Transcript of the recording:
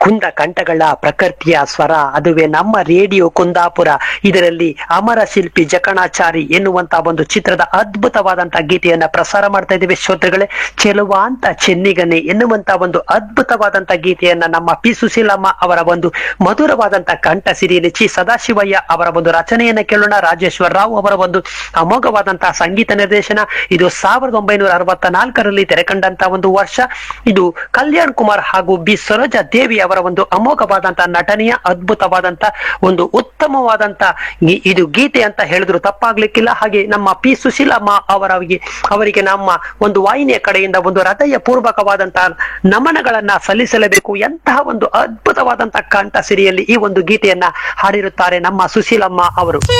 ಕುಂದ ಕಂಠಗಳ ಪ್ರಕೃತಿಯ ಸ್ವರ ಅದುವೇ ನಮ್ಮ ರೇಡಿಯೋ ಕುಂದಾಪುರ ಇದರಲ್ಲಿ ಅಮರ ಶಿಲ್ಪಿ ಜಕಣಾಚಾರಿ ಎನ್ನುವಂತ ಒಂದು ಚಿತ್ರದ ಅದ್ಭುತವಾದಂತಹ ಗೀತೆಯನ್ನ ಪ್ರಸಾರ ಮಾಡ್ತಾ ಇದ್ದೇವೆ ಶ್ರೋತೃಗಳೇ ಚೆಲುವಾಂತ ಚೆನ್ನಿಗನೆ ಎನ್ನುವಂತ ಒಂದು ಅದ್ಭುತವಾದಂತ ಗೀತೆಯನ್ನ ನಮ್ಮ ಪಿ ಸುಶೀಲಮ್ಮ ಅವರ ಒಂದು ಮಧುರವಾದಂತ ಕಂಠ ಸಿರಿಯಲ್ಲಿ ಚಿ ಸದಾಶಿವಯ್ಯ ಅವರ ಒಂದು ರಚನೆಯನ್ನ ಕೇಳೋಣ ರಾಜೇಶ್ವರ ರಾವ್ ಅವರ ಒಂದು ಅಮೋಘವಾದಂತಹ ಸಂಗೀತ ನಿರ್ದೇಶನ ಇದು ಸಾವಿರದ ಒಂಬೈನೂರ ಅರವತ್ತ ನಾಲ್ಕರಲ್ಲಿ ತೆರೆಕಂಡಂತ ಒಂದು ವರ್ಷ ಇದು ಕಲ್ಯಾಣ್ ಕುಮಾರ್ ಹಾಗೂ ಬಿ ಸರೋಜಾ ದೇವಿ ಅವರ ಒಂದು ಅಮೋಘವಾದಂತಹ ನಟನೆಯ ಅದ್ಭುತವಾದಂತ ಒಂದು ಉತ್ತಮವಾದಂತ ಗಿ- ಇದು ಗೀತೆ ಅಂತ ಹೇಳಿದ್ರು ತಪ್ಪಾಗ್ಲಿಕ್ಕಿಲ್ಲ ಹಾಗೆ ನಮ್ಮ ಪಿ ಸುಶೀಲಮ್ಮ ಅವರಿಗೆ ಅವರಿಗೆ ನಮ್ಮ ಒಂದು ವಾಹಿನಿಯ ಕಡೆಯಿಂದ ಒಂದು ಹೃದಯ ಪೂರ್ವಕವಾದಂತಹ ನಮನಗಳನ್ನ ಸಲ್ಲಿಸಲೇಬೇಕು ಎಂತಹ ಒಂದು ಅದ್ಭುತವಾದಂತಹ ಕಂಠ ಸಿರಿಯಲ್ಲಿ ಈ ಒಂದು ಗೀತೆಯನ್ನ ಹಾಡಿರುತ್ತಾರೆ ನಮ್ಮ ಸುಶೀಲಮ್ಮ ಅವರು